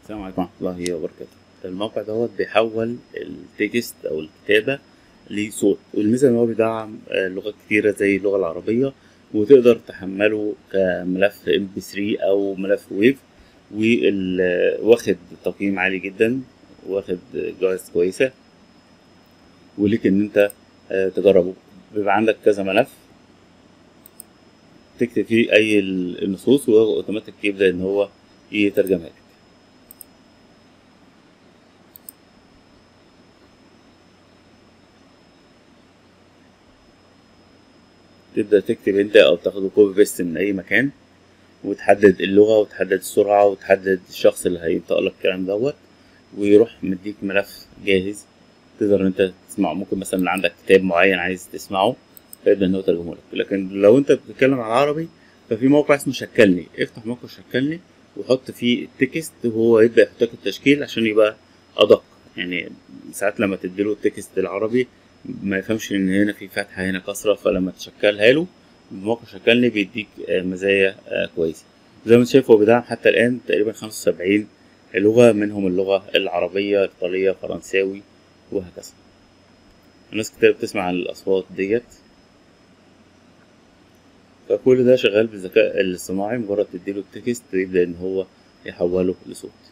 السلام عليكم ورحمة الله وبركاته الموقع دوت بيحول التكست أو الكتابة لصوت والميزة إن هو بيدعم آه، لغات كتيرة زي اللغة العربية وتقدر تحمله كملف MP3 أو ملف ويف واخد تقييم عالي جدا واخد جوائز كويسة وليك إن أنت آه، تجربه بيبقى عندك كذا ملف تكتب فيه أي النصوص وهو أوتوماتيك يبدأ إن هو يترجمها لك تبدأ تكتب انت او تاخده كوبي بيست من اي مكان وتحدد اللغة وتحدد السرعة وتحدد الشخص اللي هينطق لك الكلام دوت ويروح مديك ملف جاهز تقدر ان انت تسمعه ممكن مثلا عندك كتاب معين عايز تسمعه فيبدأ ان هو يترجمه لك لكن لو انت بتتكلم على العربي ففي موقع اسمه شكلني افتح موقع شكلني وحط فيه التكست وهو يبدأ يحط لك التشكيل عشان يبقى أدق يعني ساعات لما تديله التكست العربي ما يفهمش ان هنا في فتحة هنا كسرة فلما تشكلها له بموقع شكلني بيديك آه، مزايا آه، كويسة زي ما انت شايف هو بيدعم حتى الآن تقريبا خمسة وسبعين لغة منهم اللغة العربية الإيطالية فرنساوي وهكذا الناس كتير بتسمع الأصوات ديت فكل ده شغال بالذكاء الاصطناعي مجرد تديله التكست ويبدأ إن هو يحوله لصوت